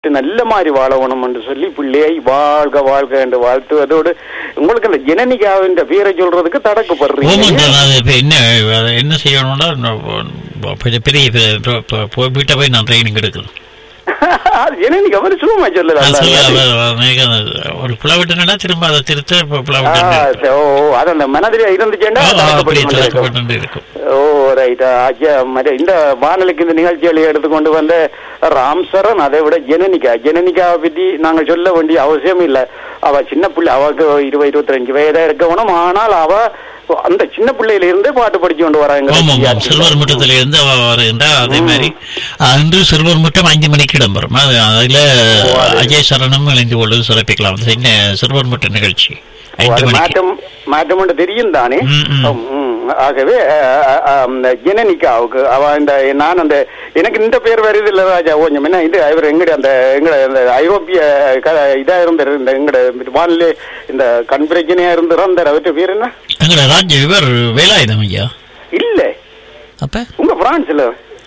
நல்ல மாதிரி வாழணும் என்று சொல்லி பிள்ளையை வாழ்க வாழ்க என்று வாழ்த்துவதோடு உங்களுக்கு அந்த ஜனனிகாவின் பேரை சொல்றதுக்கு தடக்கப்படுறீங்க ஓமன் அது இப்ப என்ன அது என்ன செய்யணும்னா நான் பெரிய பெரிய பெரிய- ப- ப- வீட்டை போய் நான் ட்ரைனிங் எடுக்கணும் அது ஜனனிகா அவர் சும்மா நான் சொல்ல, சொல்லலாம் அவ- அவ- எனக்கு அந்த ஒரு பிளவிட்டுனா திரும்ப அதை திருத்த இப்ப ஆ, பிளவிட்டு சரி, ஓ அது அந்த மனதில் இருந்துச்சேன்னா அப்படி தடக்கப்பட்டு இருக்கும். தடுக்கப்பட்டு இருக்கும் ஓ ரைட் ஐயா மற்ற இந்த வானொலிக்கு இந்த நிகழ்ச்சிகளை எடுத்துக்கொண்டு வந்த ராம் சரண் அதை விட ஜனனிகா ஜனனிகாவை பற்றி நாங்கள் சொல்ல வேண்டிய அவசியம் இல்லை அவ சின்ன பிள்ளை அவக்கு இருபது இருபத்தஞ்சு வயதா இருக்கணும் ஆனால் அவ அந்த சின்ன பிள்ளையில இருந்தே பாட்டு படிச்சு கொண்டு வராங்க ஆமாம் ஆமாம் சில்வர் முட்டத்துல இருந்து அவ வருகின்றா அதே மாதிரி அன்று சில்வர் முட்டம் அஞ்சு மணிக்கு இடம்பெறும் அது அதுல அஜய் சரணம் இணைந்து கொள்வது சிறப்பிக்கலாம் அது என்ன சில்வர் முட்ட நிகழ்ச்சி ஐந்து மணிக்கு மாற்றம் மாற்றம் என்று தெரியும் தானே ம், ம். ம், ம். ஆகவே அஹ், அஹ், அஹ், இந்த ஜனனிகாவுக்கு அவ இந்த நான் அந்த எனக்கு இந்த பேர் வருது இல்ல ராஜா கொஞ்சம் என்ன இது இவர் எங்கட அந்த எங்கட அந்த ஐரோப்பிய க- இதா இருந்தார் இந்த எங்கட வானிலை இந்த கண் பிரச்சனையா இருந்து இறந்தார் அவர்கிட்ட பேர் என்ன எங்கட ராஜ்ய இவர் வேலாயுதம் ஐயா இல்ல அப்ப உங்க பிரான்ஸ்ல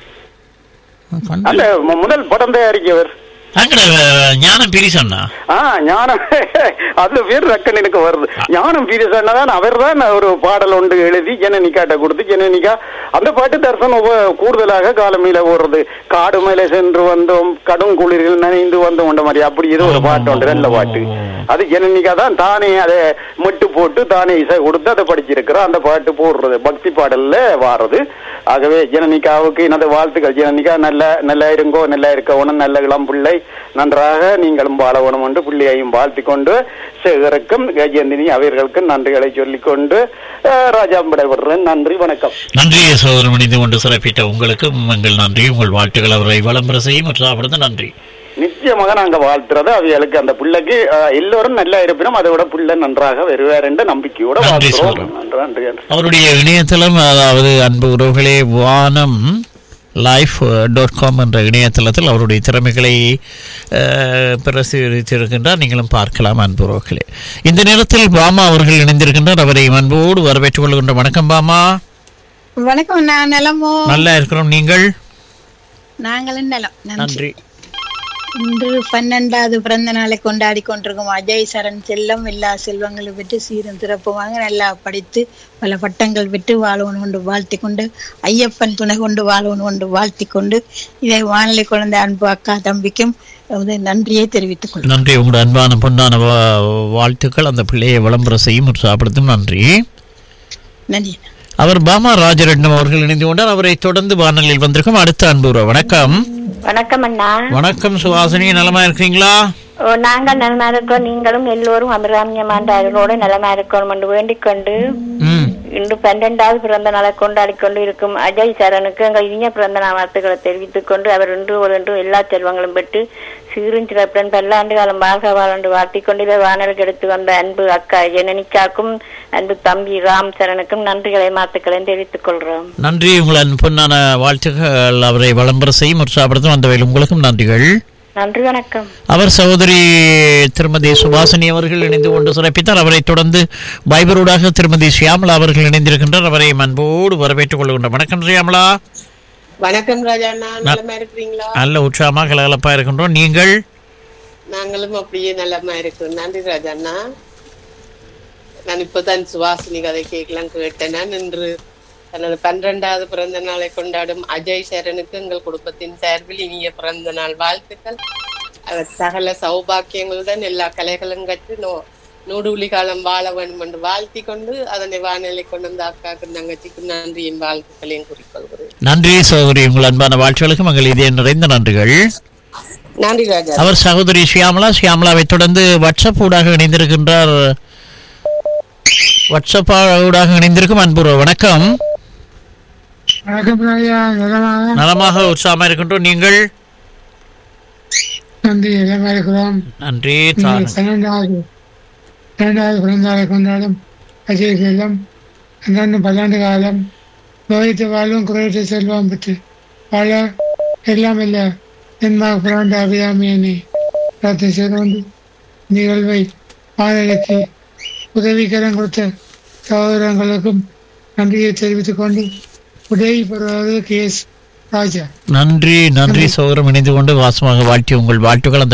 கண்டு- அந்த மு- முதல் படம் தயாரிக்கவர் அங்கட ஞானம் பிரிசண்ணா ஆ ஞானம் அதுல பேர் ரக்கன் எனக்கு வருது ஞானம் பீரியஸ் தான் அவர் தான் ஒரு பாடல் ஒன்று எழுதி ஜனனிகாட்ட கொடுத்து ஜனனிகா அந்த பாட்டு தர்சனம் உப- கூடுதலாக காலமையில ஓடுறது காடு மேலே சென்று வந்தோம் கடும் குளிரில் நனைந்து வந்தோம் என்ற மாதிரி அப்படி ஏதோ ஒரு பாட்டு உண்டு நல்ல பாட்டு அது ஜனனிகா தான் தானே அதை மட்டு போட்டு தானே இசை கொடுத்து அதை படிச்சிருக்கிறோம் அந்த பாட்டு போடுறது பக்தி பாடல்ல வாடுறது ஆகவே ஜனனிகாவுக்கு எனது வாழ்த்துக்கள் ஜனனிகா நல்ல நல்லா இருங்கோ நல்லா இருக்கவனும் நல்ல இளம் பிள்ளை நன்றாக நீங்களும் வாழ வேணும் என்று பிள்ளையையும் வாழ்த்திக் கொண்டு சேகருக்கும் கஜேந்தினி அவர்களுக்கும் நன்றிகளை சொல்லிக்கொண்டு அஹ், ராஜாம் விடைபெறுறேன் நன்றி வணக்கம் நன்றி சோதரம் இணைந்து கொண்டு சிறப்பித்த உங்களுக்கும் எங்கள் நன்றி உங்கள் வாழ்த்துக்கள் அவரை வளம்பர செய்யும் மற்றும் நன்றி நிச்சயமாக நாங்க வாழ்த்துறது அவைகளுக்கு அந்த பிள்ளைக்கு அஹ், எல்லோரும் நல்லா இருப்பினும் அதை விட பிள்ளை நன்றாக வருவார் என்ற நம்பிக்கையோட நன்றி வாழ்த்துறோம் சோதரன். நன்றி நன்றி நன்றி அவருடைய இணையதளம் அதாவது அன்பு உறவுகளே வானம் லைஃப் டாட் காம் என்ற இணையதளத்தில் அவருடைய திறமைகளை அஹ், பிரசுரித்திருக்கின்றார் நீங்களும் பார்க்கலாம் அன்பு உறவுகளே இந்த நேரத்தில் பாமா அவர்கள் இணைந்திருக்கின்றார் அவரை அன்போடு வரவேற்றுக் கொள்கின்ற வணக்கம் பாமா வணக்கம் நான் நலமோ நல்லா இருக்கிறோம் நீங்கள் நாங்களும் நலம் நன்றி நன்றி இன்று பன்னெண்டாவது பிறந்த நாளை கொண்டாடி கொண்டிருக்கும் அஜய் சரண் செல்லம் எல்லா செல்வங்களும் பெற்று சீரும் சிறப்புமாக நல்லா படித்து பல பட்டங்கள் பெற்று வாழணும் கொண்டு வாழ்த்தி கொண்டு ஐயப்பன் துணை கொண்டு வாழணும் கொண்டு வாழ்த்தி கொண்டு இதை வானிலை குழந்தை அன்பு அக்கா தம்பிக்கும் வந்து நன்றியை தெரிவித்துக் கொள்கிறேன் நன்றி உங்களோட அன்பான பொன்னான வா- வாழ்த்துக்கள் அந்த பிள்ளையை விளம்பர செய்யும் உற்சாகப்படுத்தும் நன்றி நன்றி அவர் பாமா ராஜரட்னம் அவர்கள் இணைந்து கொண்டார் அவரை தொடர்ந்து வானொலியில் வந்திருக்கும் அடுத்த அன்பு உறவு. வணக்கம் வணக்கம் அண்ணா வணக்கம் சுவாசினி நலமா இருக்கிறீங்களா ஓ, நாங்கள் நலமா இருக்கோம் நீங்களும் எல்லோரும் அபிராமியமாண்ட அருளோடு நலமா இருக்கணும் என்று வேண்டிக் கொண்டு ம் இன்று பன்னெண்டாவது பிறந்த நாளை கொண்டாடி கொண்டு இருக்கும் அஜய் சரணுக்கு எங்கள் இனிய பிறந்த நாள் வாழ்த்துக்களை தெரிவித்துக் கொண்டு அவர் இன்று ஒரு இன்று எல்லா செல்வங்களும் பெற்று சீரும் சிறப்புடன் பல்லாண்டு காலம் வாழ்க வாழ்ந்து வாழ்த்திக் கொண்டு இதை வானலுக்கு எடுத்து வந்த அன்பு அக்கா ஜனனிக்காக்கும் அன்பு தம்பி ராம் சரணுக்கும் நன்றிகளை மாத்துக்களையும் தெரிவித்துக் கொள்றோம் நன்றி உங்கள் அன்பு பொன்னான வாழ்த்துக்கள் அவரை விளம்பர செய்யும் உற்சாகப்படுத்தும் அந்த வகையில் உங்களுக்கும் நன்றிகள் நன்றி வணக்கம் அவர் சகோதரி திருமதி சுபாசினி அவர்கள் இணைந்து கொண்டு சிறப்பித்தார் அவரை தொடர்ந்து பைபரூடாக திருமதி சியாமலா அவர்கள் இணைந்திருக்கின்றார் அவரை அன்போடு வரவேற்றுக் கொள்கின்ற வணக்கம் சியாமலா வணக்கம் ராஜாண்ணா நலமா இருக்கிறீங்களா நல்ல உற்சாகமாக கலகலப்பா இருக்கின்றோம் நீங்கள் நாங்களும் அப்படியே நலமா இருக்கோம் நன்றி ராஜாண்ணா நான் இப்பதான் சுவாசினி கதை கேட்கலாம் கேட்டேன் நான் இன்று தனது பன்னிரெண்டாவது பிறந்த நாளை கொண்டாடும் அஜய் சரணுக்கு எங்கள் குடும்பத்தின் சார்பில் இனிய பிறந்த நாள் வாழ்த்துக்கள் அவர் சகல சௌபாக்கியங்களுடன் எல்லா கலைகளும் கற்று நோ நூடுலி காலம் வாழ வேண்டும் என்று வாழ்த்தி கொண்டு அதனை வானிலை கொண்டு வந்த அக்காக்கு தங்கச்சிக்கு நன்றியின் வாழ்த்துக்களையும் குறிக்கொள்கிறேன் நன்றி சகோதரி உங்கள் அன்பான வாழ்த்துகளுக்கும் எங்கள் இதய நிறைந்த நன்றிகள் நன்றி ராஜா அவர் சகோதரி ஷியாமலா ஷியாமலாவை தொடர்ந்து வாட்ஸ்அப் ஊடாக இணைந்திருக்கின்றார் வாட்ஸ்அப் ஊடாக இணைந்திருக்கும் அன்புற வணக்கம் வணக்கம் ராஜா நலமாக நலமாக உற்சாகமாக இருக்கின்றோம் நீங்கள் நன்றி நலமாக இருக்கிறோம் நன்றி இன்று தாருங்கள். பன்னெண்டாவது பன்னெண்டாவது பிறந்தநாளை கொண்டாடும் அஜய் செல்லம் அந்தந்த பல்லாண்டு காலம் நோய்த்து வாழும் குறைத்து செல்வம் பெற்று வாழ எல்லாம் இல்ல தென்மாக பிறந்த அபிராமியனை பிரார்த்தனை செய்து கொண்டு நிகழ்வை வானிலைக்கு உதவிக்கரம் கொடுத்த சகோதரங்களுக்கும் நன்றியை தெரிவித்துக் கொண்டு உதவி பெறுவது கேஸ் ராஜா நன்றி நன்றி சோதரம் இணைந்து கொண்டு வாசமாக வாழ்த்தி உங்கள் வாழ்த்துக்கள் அந்த